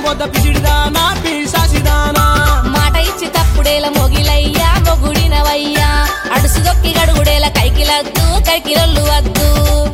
పొద్ద పిసిడిదానా పీసాసిదానా మాట ఇచ్చి తప్పుడేల మొగిలయ్యా మొగుడినవయ్యా అడుసు దొక్కి గడుగుడేల కైకిలద్దు కైకిలొల్లు వద్దు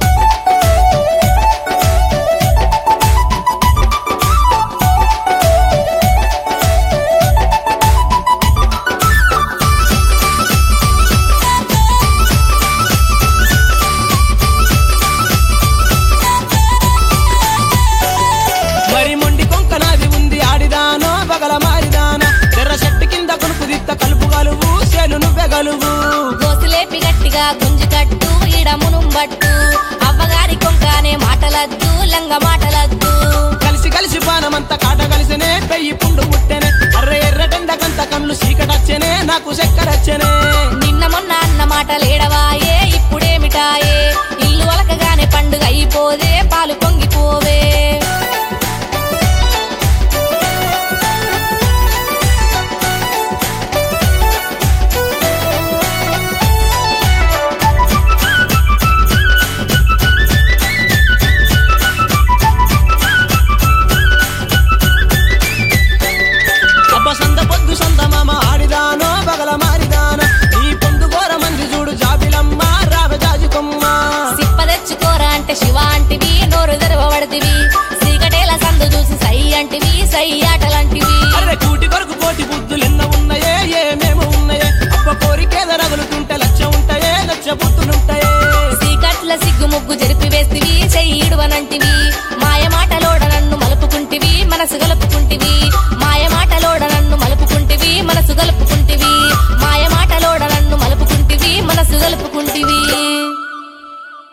మరి మొండి కొంక నాది ఉంది ఆడిదానో బగల మారిదానా ఎర్ర చెట్టు కింద కొనుకు దిత్త కలుపు కలువు సేలు నువ్వే గలువు గోసులేపి గట్టిగా గుంజు కట్టు ఈడమును బట్టు అవ్వగారి కొంకానే మాటలద్దు లంగ మాటలద్దు కలిసి కలిసి పానమంతా కాట కలిసినే పెయ్యి పుండు ముట్టెనే అర్ర ఎర్రటెండకంత కళ్ళు చీకటచ్చనే నాకు చక్కెరచ్చనే నిన్న మొన్న అన్న మాటలేడ